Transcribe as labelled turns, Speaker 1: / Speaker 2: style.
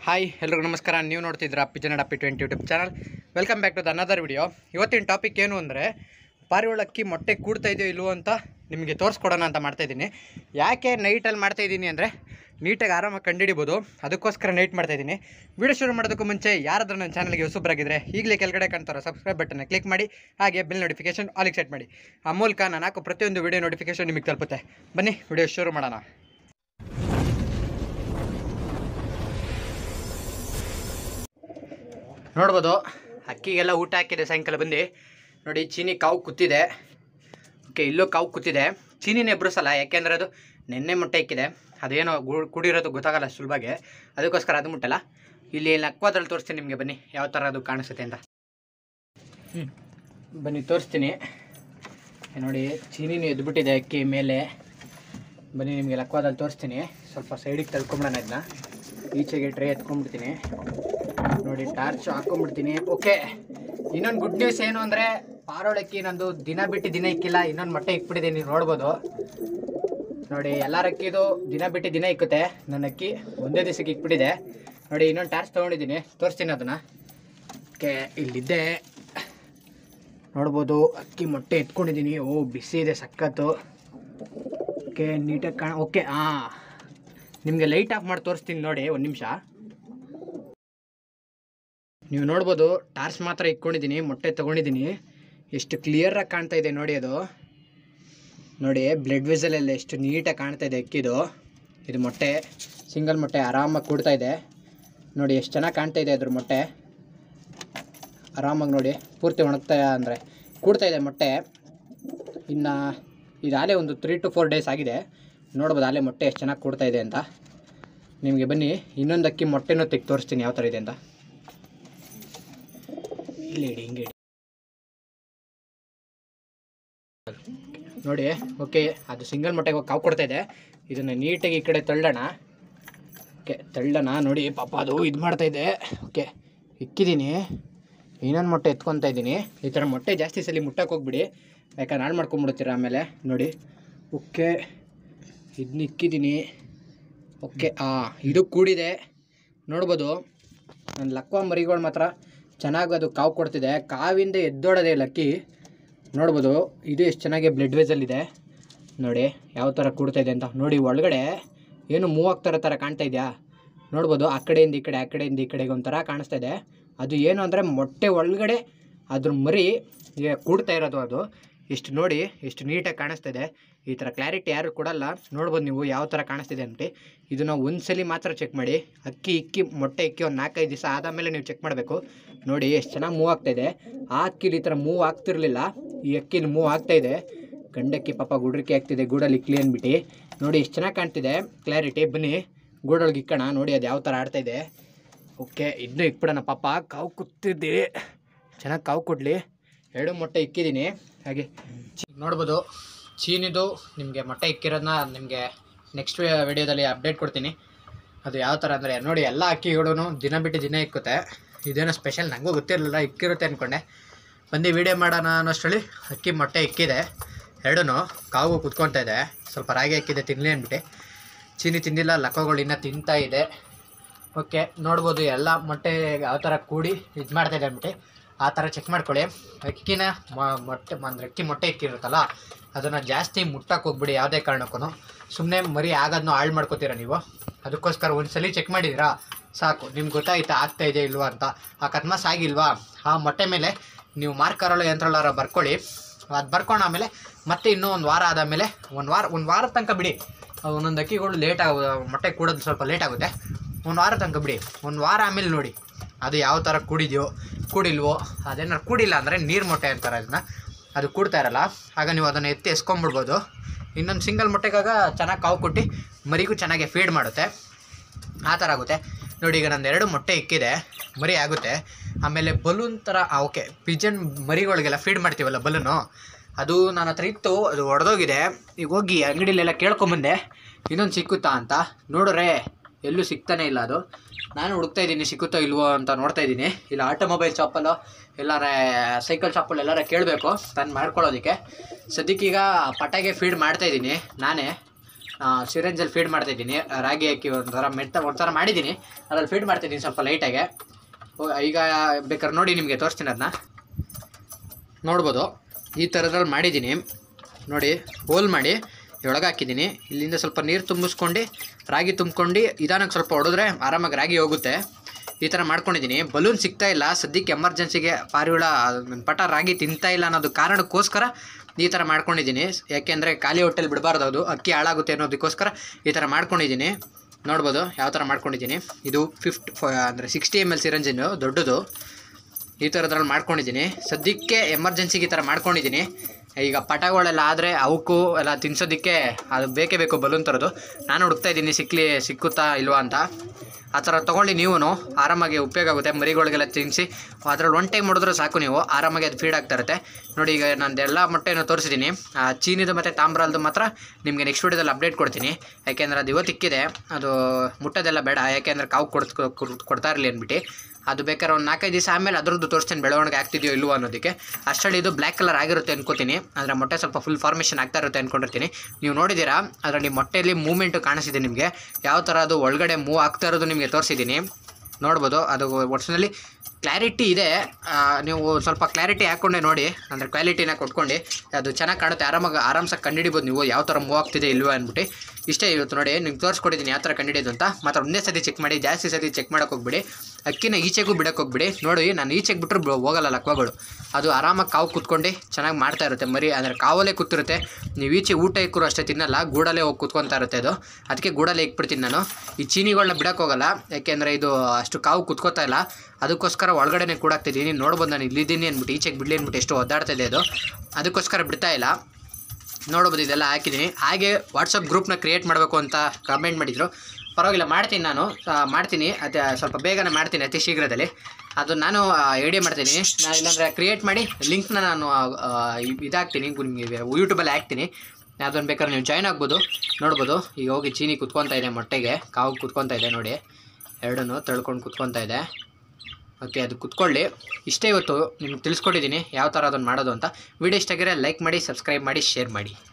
Speaker 1: hi ಎಲ್ರಿಗೂ ನಮಸ್ಕಾರ ನೀವು ನೋಡ್ತಿದ್ದೀರಾ pigeon Appi twenty YouTube channel welcome back to the another video ಇವತ್ತಿನ ಟಾಪಿಕ್ ಏನು ಅಂದರೆ ಪಾರಿವಾಳ ಅಕ್ಕಿ ಮೊಟ್ಟೆ ಕೂಡ್ತಾ ಇದೆಯೋ ಇಲ್ವೋ ಅಂತ ನಿಮಗೆ ತೋರಿಸ್ಕೊಡೋಣ ಅಂತ ಮಾಡ್ತಾಯಿದ್ದೀನಿ ಯಾಕೆ ನೈಟಲ್ಲಿ ಮಾಡ್ತಾಯಿದ್ದೀನಿ ಅಂದರೆ ನೀಟಾಗಿ ಆರಾಮಾಗಿ ಕಂಡುಹಿಡಿಬೋದು ಅದಕ್ಕೋಸ್ಕರ ನೈಟ್ ಮಾಡ್ತಾಯಿದ್ದೀನಿ ವಿಡಿಯೋ ಶುರು ಮಾಡೋದಕ್ಕೂ ಮುಂಚೆ ಯಾರಾದರೂ ನನ್ನ ಚಾನಲ್ಗೆ ಹೊಸಬ್ರಾಗಿದ್ದರೆ ಈಗಲೇ ಕೆಳಗಡೆ ಕಾಣ್ತಾರೋ ಸಬ್ಸ್ಕ್ರೈಬ್ ಬಟನ್ನ ಕ್ಲಿಕ್ ಮಾಡಿ ಹಾಗೆ ಬಿಲ್ ನೋಟಿಫಿಕೇಶನ್ ಆಲಿಗೆ ಸೆಟ್ ಮಾಡಿ ಆ ಮೂಲಕ ನಾನು ಹಾಕೋ ಪ್ರತಿಯೊಂದು ವಿಡಿಯೋ ನೋಟಿಫಿಕೇಶನ್ ನಿಮಗೆ ತಲುಪುತ್ತೆ ಬನ್ನಿ ವಿಡಿಯೋ ಶುರು ಮಾಡೋಣ ನೋಡ್ಬೋದು ಅಕ್ಕಿಗೆಲ್ಲ ಊಟ ಹಾಕಿದೆ ಸಾಯಂಕಾಲ ಬಂದು ನೋಡಿ ಚೀನಿ ಕಾವು ಕೂತಿದೆ ಓಕೆ ಇಲ್ಲೂ ಕಾವು ಕೂತಿದೆ ಚೀನಿನ ಎಬ್ರಿಸಲ್ಲ ಯಾಕೆಂದರೆ ಅದು ನೆನ್ನೆ ಮೊಟ್ಟೆ ಇಕ್ಕಿದೆ ಅದೇನೋ ಗು ಕುಡಿರೋದು ಗೊತ್ತಾಗಲ್ಲ ಸುಲಭಗೆ ಅದಕ್ಕೋಸ್ಕರ ಅದು ಮುಟ್ಟಲ್ಲ ಇಲ್ಲಿ ನಕ್ವಾದ್ರಲ್ಲಿ ತೋರಿಸ್ತೀನಿ ನಿಮಗೆ ಬನ್ನಿ ಯಾವ ಥರ ಅದು ಕಾಣಿಸುತ್ತೆ ಅಂತ ಹ್ಞೂ ಬನ್ನಿ ತೋರಿಸ್ತೀನಿ ನೋಡಿ ಚೀನಿನೂ ಎದ್ಬಿಟ್ಟಿದೆ ಅಕ್ಕಿ ಮೇಲೆ ಬನ್ನಿ ನಿಮಗೆ ಲಕ್ವಾದಲ್ಲಿ ತೋರಿಸ್ತೀನಿ ಸ್ವಲ್ಪ ಸೈಡಿಗೆ ತಳ್ಕೊಂಬಿಡೋಣ ಇದನ್ನ ಈಚೆಗೆ ಟ್ರೇ ಎತ್ಕೊಂಡ್ಬಿಡ್ತೀನಿ ನೋಡಿ ಟಾರ್ಚ್ ಹಾಕೊಂಡ್ಬಿಡ್ತೀನಿ ಓಕೆ ಇನ್ನೊಂದು ಗುಡ್ ನ್ಯೂಸ್ ಏನು ಅಂದರೆ ಪಾರೋಳಕ್ಕಿ ನಂದು ದಿನ ಬಿಟ್ಟು ದಿನ ಇಕ್ಕಿಲ್ಲ ಇನ್ನೊಂದು ಮೊಟ್ಟೆ ಇಕ್ಬಿಟ್ಟಿದೆ ನೀವು ನೋಡ್ಬೋದು ನೋಡಿ ಎಲ್ಲರ ಅಕ್ಕಿದು ದಿನ ಬಿಟ್ಟು ದಿನ ಇಕ್ಕುತ್ತೆ ನನ್ನ ಅಕ್ಕಿ ಒಂದೇ ದಿವಸಕ್ಕೆ ಇಕ್ಬಿಟ್ಟಿದೆ ನೋಡಿ ಇನ್ನೊಂದು ಟಾರ್ಚ್ ತೊಗೊಂಡಿದ್ದೀನಿ ತೋರಿಸ್ತೀನಿ ಅದನ್ನು ಓಕೆ ಇಲ್ಲಿದ್ದೆ ನೋಡ್ಬೋದು ಅಕ್ಕಿ ಮೊಟ್ಟೆ ಎತ್ಕೊಂಡಿದ್ದೀನಿ ಓ ಬಿಸಿ ಇದೆ ಸಖತ್ತು ಓಕೆ ನೀಟಾಗಿ ಕಾಣ ಓಕೆ ಹಾಂ ನಿಮಗೆ ಲೈಟ್ ಆಫ್ ಮಾಡಿ ತೋರಿಸ್ತೀನಿ ನೋಡಿ ಒಂದು ನಿಮಿಷ ನೀವು ನೋಡ್ಬೋದು ಟಾರ್ಚ್ ಮಾತ್ರ ಇಟ್ಕೊಂಡಿದ್ದೀನಿ ಮೊಟ್ಟೆ ತೊಗೊಂಡಿದ್ದೀನಿ ಎಷ್ಟು ಕ್ಲಿಯರಾಗಿ ಕಾಣ್ತಾ ಇದೆ ನೋಡಿ ಅದು ನೋಡಿ ಬ್ಲಡ್ ವೆಸಲೆಲ್ಲ ಎಷ್ಟು ನೀಟಾಗಿ ಕಾಣ್ತಾ ಇದೆ ಅಕ್ಕಿದು ಇದು ಮೊಟ್ಟೆ ಸಿಂಗಲ್ ಮೊಟ್ಟೆ ಆರಾಮಾಗಿ ಕೂಡ್ತಾ ಇದೆ ನೋಡಿ ಎಷ್ಟು ಚೆನ್ನಾಗಿ ಕಾಣ್ತಾ ಇದೆ ಅದ್ರ ಮೊಟ್ಟೆ ಆರಾಮಾಗಿ ನೋಡಿ ಪೂರ್ತಿ ಒಣಗ್ತಾ ಅಂದರೆ ಕೂಡ್ತಾ ಇದೆ ಮೊಟ್ಟೆ ಇನ್ನು ಇದಾಗಲೇ ಒಂದು ತ್ರೀ ಟು ಫೋರ್ ಡೇಸ್ ಆಗಿದೆ ನೋಡ್ಬೋದು ಅಲ್ಲೇ ಮೊಟ್ಟೆ ಎಷ್ಟು ಚೆನ್ನಾಗಿ ಕೂಡ್ತಾ ಇದೆ ಅಂತ ನಿಮಗೆ ಬನ್ನಿ ಇನ್ನೊಂದು ಅಕ್ಕಿ ಮೊಟ್ಟೆನೂ ತೆಗೆದು ತೋರಿಸ್ತೀನಿ ಯಾವ ಥರ ಇದೆ ಅಂತ ಇಲ್ಲಿ ಇಡಿ ಹಿಂಗೆ ಇಡಿ ನೋಡಿ ಓಕೆ ಅದು ಸಿಂಗಲ್ ಮೊಟ್ಟೆಗೆ ಹೋಗಿ ಕಾವು ಕೊಡ್ತಾ ಇದೆ ಇದನ್ನು ನೀಟಾಗಿ ಈ ಕಡೆ ತಳ್ಳೋಣ ಓಕೆ ತಳ್ಳೋಣ ನೋಡಿ ಪಾಪ ಅದು ಇದು ಮಾಡ್ತಾ ಇದೆ ಓಕೆ ಇಕ್ಕಿದ್ದೀನಿ ಇನ್ನೊಂದು ಮೊಟ್ಟೆ ಎತ್ಕೊತಾ ಇದ್ದೀನಿ ಈ ಥರ ಮೊಟ್ಟೆ ಜಾಸ್ತಿ ಸಲ ಮುಟ್ಟಕ್ಕೆ ಹೋಗ್ಬಿಡಿ ಯಾಕಂದ್ರೆ ಹಾಳು ಮಾಡ್ಕೊಂಬಿಡ್ತೀರ ಆಮೇಲೆ ನೋಡಿ ಓಕೆ ಇದನ್ನ ಇಕ್ಕಿದ್ದೀನಿ ಓಕೆ ಹಾಂ ಇದು ಕೂಡಿದೆ ನೋಡ್ಬೋದು ನನ್ನ ಲಕ್ವ ಮರಿಗಳು ಮಾತ್ರ ಚೆನ್ನಾಗಿ ಅದು ಕಾವು ಕೊಡ್ತಿದೆ ಕಾವಿಂದ ಎದ್ದೋಡೋದೇ ಲಕ್ಕಿ ನೋಡ್ಬೋದು ಇದು ಎಷ್ಟು ಚೆನ್ನಾಗಿ ಬ್ಲಡ್ ವೇಸಲ್ಲಿದೆ ನೋಡಿ ಯಾವ ಥರ ಕೂಡ್ತಾ ಇದೆ ಅಂತ ನೋಡಿ ಒಳಗಡೆ ಏನು ಮೂವ್ ಆಗ್ತಾರೋ ಥರ ಕಾಣ್ತಾ ಇದೆಯಾ ನೋಡ್ಬೋದು ಆ ಕಡೆಯಿಂದ ಈ ಕಡೆ ಆ ಕಡೆಯಿಂದ ಈ ಕಡೆಗೆ ಒಂಥರ ಕಾಣಿಸ್ತಾ ಇದೆ ಅದು ಏನು ಅಂದರೆ ಮೊಟ್ಟೆ ಒಳಗಡೆ ಅದ್ರ ಮರಿ ಈಗ ಕೂಡ್ತಾ ಇರೋದು ಅದು ಇಷ್ಟು ನೋಡಿ ಎಷ್ಟು ನೀಟಾಗಿ ಕಾಣಿಸ್ತಾ ಇದೆ ಈ ಥರ ಕ್ಲಾರಿಟಿ ಯಾರು ಕೊಡಲ್ಲ ನೋಡ್ಬೋದು ನೀವು ಯಾವ ಥರ ಕಾಣಿಸ್ತಿದೆ ಅಂತ ಇದನ್ನು ಒಂದ್ಸಲಿ ಮಾತ್ರ ಚೆಕ್ ಮಾಡಿ ಅಕ್ಕಿ ಇಕ್ಕಿ ಮೊಟ್ಟೆ ಇಕ್ಕಿ ಒಂದು ನಾಲ್ಕೈದು ದಿವಸ ಆದಮೇಲೆ ನೀವು ಚೆಕ್ ಮಾಡಬೇಕು ನೋಡಿ ಎಷ್ಟು ಚೆನ್ನಾಗಿ ಮೂವ್ ಆಗ್ತಾ ಇದೆ ಆ ಅಕ್ಕಿಲಿ ಈ ಥರ ಮೂವ್ ಆಗ್ತಿರ್ಲಿಲ್ಲ ಈ ಅಕ್ಕಿಲಿ ಮೂವ್ ಆಗ್ತಾ ಇದೆ ಗಂಡಕ್ಕಿ ಪಾಪ ಗುಡ್ರಿಕೆ ಆಗ್ತಿದೆ ಗೂಡಲ್ಲಿ ಇಕ್ಲಿ ಅಂದ್ಬಿಟ್ಟು ನೋಡಿ ಎಷ್ಟು ಚೆನ್ನಾಗಿ ಕಾಣ್ತಿದೆ ಕ್ಲಾರಿಟಿ ಬನ್ನಿ ಗೂಡೊಳಗೆ ಇಕ್ಕೋಣ ನೋಡಿ ಅದು ಯಾವ ಥರ ಆಡ್ತಾ ಇದೆ ಓಕೆ ಇದನ್ನು ಇಕ್ಬಿಡೋಣ ಪಾಪ ಕಾವು ಕೂತಿದ್ದೀರಿ ಚೆನ್ನಾಗಿ ಕಾವು ಕೊಡಲಿ ಎರಡು ಮೊಟ್ಟೆ ಇಕ್ಕಿದ್ದೀನಿ ಹಾಗೆ ಚಿ ನೋಡ್ಬೋದು ಚೀನಿದು ನಿಮಗೆ ಮೊಟ್ಟೆ ಇಕ್ಕಿರೋದನ್ನ ನಿಮಗೆ ನೆಕ್ಸ್ಟ್ ವಿಡಿಯೋದಲ್ಲಿ ಅಪ್ಡೇಟ್ ಕೊಡ್ತೀನಿ ಅದು ಯಾವ ಥರ ಅಂದರೆ ನೋಡಿ ಎಲ್ಲ ಅಕ್ಕಿಗಳು ದಿನ ಬಿಟ್ಟು ದಿನ ಇಕ್ಕುತ್ತೆ ಇದೇನೋ ಸ್ಪೆಷಲ್ ನನಗೂ ಗೊತ್ತಿರಲಿಲ್ಲ ಇಕ್ಕಿರುತ್ತೆ ಅಂದ್ಕೊಂಡೆ ಬಂದು ವೀಡಿಯೋ ಮಾಡೋಣ ಅನ್ನೋಷ್ಟರಲ್ಲಿ ಅಕ್ಕಿ ಮೊಟ್ಟೆ ಇಕ್ಕಿದೆ ಎರಡೂ ಕಾವು ಕುತ್ಕೊತಾ ಇದೆ ಸ್ವಲ್ಪ ರಾಗಿ ಅಕ್ಕಿದೆ ತಿನ್ನಲಿ ಅಂದ್ಬಿಟ್ಟು ಚೀನಿ ತಿಂದಿಲ್ಲ ಲಕ್ಕಗಳು ಇನ್ನೂ ತಿಂತಾ ಇದೆ ಓಕೆ ನೋಡ್ಬೋದು ಎಲ್ಲ ಮೊಟ್ಟೆ ಯಾವ ಥರ ಕೂಡಿ ಇದು ಮಾಡ್ತಾ ಇದೆ ಅಂದ್ಬಿಟ್ಟು ಆ ಥರ ಚೆಕ್ ಮಾಡ್ಕೊಳ್ಳಿ ಅಕ್ಕಿನ ಮ- ಮೊಟ್ಟೆ ಅಂದರೆ ಅಕ್ಕಿ ಮೊಟ್ಟೆ ಇಕ್ಕಿರುತ್ತಲ್ಲ ಅದನ್ನು ಜಾಸ್ತಿ ಮುಟ್ಟಕ್ಕೆ ಹೋಗ್ಬಿಡಿ ಯಾವುದೇ ಕಾರಣಕ್ಕೂ ಸುಮ್ಮನೆ ಮರಿ ಆಗೋದನ್ನು ಹಾಳು ಮಾಡ್ಕೋತೀರ ನೀವು ಅದಕ್ಕೋಸ್ಕರ ಒಂದ್ಸಲಿ ಚೆಕ್ ಮಾಡಿದ್ದೀರಾ ಸಾಕು ನಿಮ್ಗೆ ಗೊತ್ತಾಯ್ತಾ ಆಗ್ತಾ ಇದೆ ಇಲ್ವಾ ಅಂತ ಆ ಕದ್ಮಾಸ್ ಆಗಿಲ್ವಾ ಆ ಮೊಟ್ಟೆ ಮೇಲೆ ನೀವು ಮಾರ್ಕರಲ್ಲ ಯಂತ್ರಲಾರ ಬರ್ಕೊಳ್ಳಿ ಅದು ಬರ್ಕೊಂಡು ಆಮೇಲೆ ಮತ್ತೆ ಇನ್ನೂ ಒಂದು ವಾರ ಆದಮೇಲೆ ಒಂದು ವಾರ ಒಂದು ವಾರ ತನಕ ಬಿಡಿ ಒಂದೊಂದು ಅಕ್ಕಿಗಳು ಲೇಟ್ ಆಗ ಮೊಟ್ಟೆ ಕೂಡೋದು ಸ್ವಲ್ಪ ಲೇಟ್ ಆಗುತ್ತೆ ಒಂದು ವಾರ ತನಕ ಬಿಡಿ ಒಂದು ವಾರ ಆಮೇಲೆ ನೋಡಿ ಅದು ಯಾವ ಥರ ಕೂಡಿದೆಯೋ ಕೂಡಿಲ್ವೋ ಅದೇನಾರು ಕೂಡಿಲ್ಲ ಅಂದರೆ ನೀರು ಮೊಟ್ಟೆ ಅಂತಾರೆ ಅದನ್ನ ಅದು ಕೂಡ್ತಾ ಇರಲ್ಲ ಆಗ ನೀವು ಅದನ್ನು ಎತ್ತಿ ಎಸ್ಕೊಂಬಿಡ್ಬೋದು ಇನ್ನೊಂದು ಸಿಂಗಲ್ ಮೊಟ್ಟೆಗಾಗ ಚೆನ್ನಾಗಿ ಕಾವು ಕೊಟ್ಟು ಮರಿಗೂ ಚೆನ್ನಾಗಿ ಫೀಡ್ ಮಾಡುತ್ತೆ ಆ ಥರ ಆಗುತ್ತೆ ನೋಡಿ ಈಗ ನಂದು ಎರಡು ಮೊಟ್ಟೆ ಇಕ್ಕಿದೆ ಮರಿ ಆಗುತ್ತೆ ಆಮೇಲೆ ಬಲೂನ್ ಥರ ಓಕೆ ಪಿಜನ್ ಮರಿಗಳಿಗೆಲ್ಲ ಫೀಡ್ ಮಾಡ್ತೀವಲ್ಲ ಬಲೂನು ಅದು ನನ್ನ ಹತ್ರ ಇತ್ತು ಅದು ಒಡೆದೋಗಿದೆ ಈಗ ಹೋಗಿ ಅಂಗಡಿಲೆಲ್ಲ ಕೇಳ್ಕೊಂಬಂದೆ ಇನ್ನೊಂದು ಸಿಕ್ಕುತ್ತಾ ಅಂತ ನೋಡ್ರೆ ಎಲ್ಲೂ ಸಿಗ್ತಾನೆ ಇಲ್ಲ ಅದು ನಾನು ಹುಡುಕ್ತಾ ಇದ್ದೀನಿ ಸಿಕ್ಕುತ್ತೋ ಇಲ್ವೋ ಅಂತ ನೋಡ್ತಾ ಇದ್ದೀನಿ ಇಲ್ಲ ಆಟೋಮೊಬೈಲ್ ಶಾಪಲ್ಲೋ ಎಲ್ಲಾರ ಸೈಕಲ್ ಶಾಪಲ್ಲಿ ಎಲ್ಲಾರ ಕೇಳಬೇಕು ತಂದು ಮಾಡ್ಕೊಳ್ಳೋದಕ್ಕೆ ಸದ್ಯಕ್ಕೀಗ ಪಟಾಗೆ ಫೀಡ್ ಮಾಡ್ತಾ ಇದ್ದೀನಿ ನಾನೇ ಸಿರಂಜಲ್ಲಿ ಫೀಡ್ ಮಾಡ್ತಾಯಿದ್ದೀನಿ ರಾಗಿ ಹಾಕಿ ಒಂಥರ ಮೆತ್ತ ಒಂಥರ ಮಾಡಿದ್ದೀನಿ ಅದ್ರಲ್ಲಿ ಫೀಡ್ ಮಾಡ್ತಾಯಿದ್ದೀನಿ ಸ್ವಲ್ಪ ಲೈಟಾಗೆ ಈಗ ಬೇಕಾದ್ರೆ ನೋಡಿ ನಿಮಗೆ ತೋರಿಸ್ತೀನಿ ಅದನ್ನ ನೋಡ್ಬೋದು ಈ ಥರದ್ರಲ್ಲಿ ಮಾಡಿದ್ದೀನಿ ನೋಡಿ ಹೋಲ್ ಮಾಡಿ ಒಳಗೆ ಹಾಕಿದ್ದೀನಿ ಇಲ್ಲಿಂದ ಸ್ವಲ್ಪ ನೀರು ತುಂಬಿಸ್ಕೊಂಡು ರಾಗಿ ತುಂಬ್ಕೊಂಡು ನಿಧಾನಕ್ಕೆ ಸ್ವಲ್ಪ ಹೊಡೆದ್ರೆ ಆರಾಮಾಗಿ ರಾಗಿ ಹೋಗುತ್ತೆ ಈ ಥರ ಮಾಡ್ಕೊಂಡಿದ್ದೀನಿ ಬಲೂನ್ ಸಿಗ್ತಾ ಇಲ್ಲ ಸದ್ಯಕ್ಕೆ ಎಮರ್ಜೆನ್ಸಿಗೆ ಪಾರಿವಾಳ ನನ್ ಪಟ ರಾಗಿ ತಿಂತಾ ಇಲ್ಲ ಅನ್ನೋದು ಕಾರಣಕ್ಕೋಸ್ಕರ ಈ ಥರ ಮಾಡ್ಕೊಂಡಿದ್ದೀನಿ ಯಾಕೆಂದರೆ ಖಾಲಿ ಹೊಟ್ಟೆಲಿ ಬಿಡಬಾರ್ದು ಅದು ಅಕ್ಕಿ ಹಾಳಾಗುತ್ತೆ ಅನ್ನೋದಕ್ಕೋಸ್ಕರ ಈ ಥರ ಮಾಡ್ಕೊಂಡಿದ್ದೀನಿ ನೋಡ್ಬೋದು ಯಾವ ಥರ ಮಾಡ್ಕೊಂಡಿದ್ದೀನಿ ಇದು ಫಿಫ್ಟ್ ಅಂದರೆ ಸಿಕ್ಸ್ಟಿ ಎಮ್ ಎಲ್ ಸಿರಂಜಿನು ದೊಡ್ಡದು ಈ ಥರದ್ರಲ್ಲಿ ಮಾಡ್ಕೊಂಡಿದ್ದೀನಿ ಸದ್ಯಕ್ಕೆ ಎಮರ್ಜೆನ್ಸಿಗೆ ಈ ಥರ ಮಾಡ್ಕೊಂಡಿದ್ದೀನಿ ಈಗ ಪಟಗಳೆಲ್ಲ ಆದರೆ ಅವಕ್ಕೂ ಎಲ್ಲ ತಿನ್ಸೋದಕ್ಕೆ ಅದು ಬೇಕೇ ಬೇಕು ಬಲೂನ್ ಥರದ್ದು ನಾನು ಹುಡುಕ್ತಾ ಇದ್ದೀನಿ ಸಿಕ್ಲಿ ಸಿಕ್ಕುತ್ತಾ ಇಲ್ವಾ ಅಂತ ಆ ಥರ ತೊಗೊಂಡು ನೀವು ಆರಾಮಾಗಿ ಉಪಯೋಗ ಆಗುತ್ತೆ ಮರಿಗಳಿಗೆಲ್ಲ ತಿನ್ನಿಸಿ ಅದ್ರಲ್ಲಿ ಒನ್ ಟೈಮ್ ಹೊಡೆದ್ರೆ ಸಾಕು ನೀವು ಆರಾಮಾಗಿ ಅದು ಫೀಡ್ ಆಗ್ತಾ ಇರುತ್ತೆ ನೋಡಿ ಈಗ ನಾನು ಎಲ್ಲ ಮೊಟ್ಟೆಯನ್ನು ತೋರಿಸಿದ್ದೀನಿ ಆ ಚೀನಿದು ಮತ್ತು ತಾಮ್ರಲ್ದು ಮಾತ್ರ ನಿಮಗೆ ನೆಕ್ಸ್ಟ್ ವೀಡಿಯೋದಲ್ಲಿ ಅಪ್ಡೇಟ್ ಕೊಡ್ತೀನಿ ಯಾಕೆಂದರೆ ಅದು ಇವತ್ತಿಕ್ಕಿದೆ ಅದು ಮುಟ್ಟೋದೆಲ್ಲ ಬೇಡ ಯಾಕೆಂದರೆ ಕಾವು ಕೊಡ್ಸ್ ಕೊಡ್ತಾ ಇರಲಿ ಅಂದ್ಬಿಟ್ಟು ಅದು ಬೇಕಾದ್ರೆ ಒಂದು ನಾಲ್ಕೈದು ದಿವಸ ಆಮೇಲೆ ಅದ್ರದ್ದು ತೋರಿಸ್ತೀನಿ ಬೆಳವಣಿಗೆ ಆಗ್ತಿದೆಯೋ ಇಲ್ವೋ ಅನ್ನೋದಕ್ಕೆ ಅಷ್ಟರಲ್ಲಿ ಇದು ಬ್ಲ್ಯಾಕ್ ಕಲರ್ ಆಗಿರುತ್ತೆ ಅನ್ಕೋತೀನಿ ಅಂದರೆ ಮೊಟ್ಟೆ ಸ್ವಲ್ಪ ಫುಲ್ ಫಾರ್ಮೇಷನ್ ಆಗ್ತಾ ಇರುತ್ತೆ ಅಂದ್ಕೊಂಡಿರ್ತೀನಿ ನೀವು ನೋಡಿದ್ದೀರಾ ಅದರಲ್ಲಿ ಮೊಟ್ಟೆಯಲ್ಲಿ ಮೂಮೆಂಟು ಕಾಣಿಸಿದೆ ನಿಮಗೆ ಯಾವ ಥರ ಅದು ಒಳಗಡೆ ಮೂವ್ ಆಗ್ತಾ ಇರೋದು ನಿಮಗೆ ತೋರಿಸಿದ್ದೀನಿ ನೋಡ್ಬೋದು ಅದು ಒಟ್ಟಿನಲ್ಲಿ ಕ್ಲಾರಿಟಿ ಇದೆ ಆ, ನೀವು ಸ್ವಲ್ಪ ಕ್ಲಾರಿಟಿ ಹಾಕ್ಕೊಂಡೆ ನೋಡಿ ಅಂದರೆ ಕ್ವಾಲಿಟಿನ ಕೊಟ್ಕೊಂಡು ಅದು ಚೆನ್ನಾಗಿ ಕಾಣುತ್ತೆ ಆರಾಮಾಗಿ ಆರಾಮ್ಸಾಗಿ ಕಂಡುಹಿಡಿಬೋದು ನೀವು ಯಾವ ಥರ ಮೂವ್ ಆಗ್ತಿದೆ ಇಲ್ವೋ ಅಂದ್ಬಿಟ್ಟು ಇಷ್ಟೇ ಇವತ್ತು ನೋಡಿ ನಿಮ್ಗೆ ತೋರಿಸ್ಕೊಟ್ಟಿದ್ದೀನಿ ಯಾವ ಥರ ಕಂಡುಹಿಡಿಯೋದು ಅಂತ ಮಾತ್ರ ಒಂದೇ ಸತಿ ಚೆಕ್ ಮಾಡಿ ಜಾಸ್ತಿ ಸತಿ ಚೆಕ್ ಮಾಡೋಕೆ ಹೋಗ್ಬಿಡಿ ಅಕ್ಕಿನ ಈಚೆಗೂ ಬಿಡೋಕೆ ಹೋಗ್ಬಿಡಿ ನೋಡಿ ನಾನು ಈಚೆಗೆ ಬಿಟ್ಟರು ಬ- ಹೋಗಲ್ಲ ಲಕ್ವಗಳು ಅದು ಆರಾಮಾಗಿ ಕಾವು ಕುತ್ಕೊಂಡು ಚೆನ್ನಾಗಿ ಮಾಡ್ತಾ ಇರುತ್ತೆ ಮರಿ ಅಂದರೆ ಕಾವಲ್ಲೇ ಕೂತಿರುತ್ತೆ ನೀವು ಈಚೆ ಊಟ ಇಕ್ಕರು ಅಷ್ಟೇ ತಿನ್ನಲ್ಲ ಗೂಡಲ್ಲೇ ಹೋಗಿ ಕುತ್ಕೊತಾ ಇರುತ್ತೆ ಅದು ಅದಕ್ಕೆ ಗೂಡಲ್ಲೇ ಇಕ್ಬಿಡ್ತೀನಿ ನಾನು ಈ ಚೀನಿಗಳನ್ನ ಬಿಡೋಕೆ ಹೋಗಲ್ಲ ಯಾಕೆಂದರೆ ಇದು ಅಷ್ಟು ಕಾವು ಕುತ್ಕೋತಾ ಇಲ್ಲ ಅದಕ್ಕೋಸ್ಕರ ಒಳಗಡೆನೆ ಕೂಡಾಗ್ತಿದ್ದೀನಿ ನೋಡ್ಬೋದು ನಾನು ಇಲ್ಲಿದ್ದೀನಿ ಅಂದ್ಬಿಟ್ಟು ಈಚೆಗೆ ಬಿಡಲಿ ಅಂದ್ಬಿಟ್ಟು ಎಷ್ಟು ಒದ್ದಾಡ್ತಾ ಇದೆ ಅದು ಅದಕ್ಕೋಸ್ಕರ ಬಿಡ್ತಾ ಇಲ್ಲ ನೋಡ್ಬೋದು ಇದೆಲ್ಲ ಹಾಕಿದ್ದೀನಿ ಹಾಗೆ ವಾಟ್ಸಪ್ ಗ್ರೂಪ್ನ ಕ್ರಿಯೇಟ್ ಮಾಡಬೇಕು ಅಂತ ಕಮೆಂಟ್ ಮಾಡಿದರು ಪರವಾಗಿಲ್ಲ ಮಾಡ್ತೀನಿ ನಾನು ಆ, ಮಾಡ್ತೀನಿ ಅದು ಸ್ವಲ್ಪ ಬೇಗನೆ ಮಾಡ್ತೀನಿ ಅತಿ ಶೀಘ್ರದಲ್ಲಿ ಅದು ನಾನು ಐಡಿಯಾ ಮಾಡ್ತೀನಿ ನಾನು ಇಲ್ಲಾಂದರೆ ಕ್ರಿಯೇಟ್ ಮಾಡಿ ಲಿಂಕ್ನ ನಾನು ಆ, ಇ- ಇದಾಕ್ತೀನಿ ನಿಮಗೆ ಯೂಟ್ಯೂಬಲ್ಲಿ ಹಾಕ್ತೀನಿ ಅದನ್ನು ಬೇಕಾದ್ರೆ ನೀವು ಜಾಯ್ನ್ ಆಗ್ಬೋದು ನೋಡ್ಬೋದು ಈಗ ಹೋಗಿ ಚೀನಿ ಕುತ್ಕೊತಾ ಇದೆ ಮೊಟ್ಟೆಗೆ ಕಾವು ಕುತ್ಕೊತಾ ಇದೆ ನೋಡಿ ಎರಡನ್ನೂ ತಳ್ಕೊಂಡು ಕುತ್ಕೊತಾ ಇದೆ ಓಕೆ ಅದು ಕುತ್ಕೊಳ್ಳಿ ಇಷ್ಟೇ ಇವತ್ತು ನಿಮ್ಗೆ ತಿಳಿಸ್ಕೊಟ್ಟಿದ್ದೀನಿ ಯಾವ ಥರ ಅದನ್ನು ಮಾಡೋದು ಅಂತ ವಿಡಿಯೋ ಇಷ್ಟ ಆಗಿದ್ರೆ ಲೈಕ್ ಮಾಡಿ ಸಬ್ಸ್ಕ್ರೈಬ್ ಮಾಡಿ ಶೇರ್ ಮಾಡಿ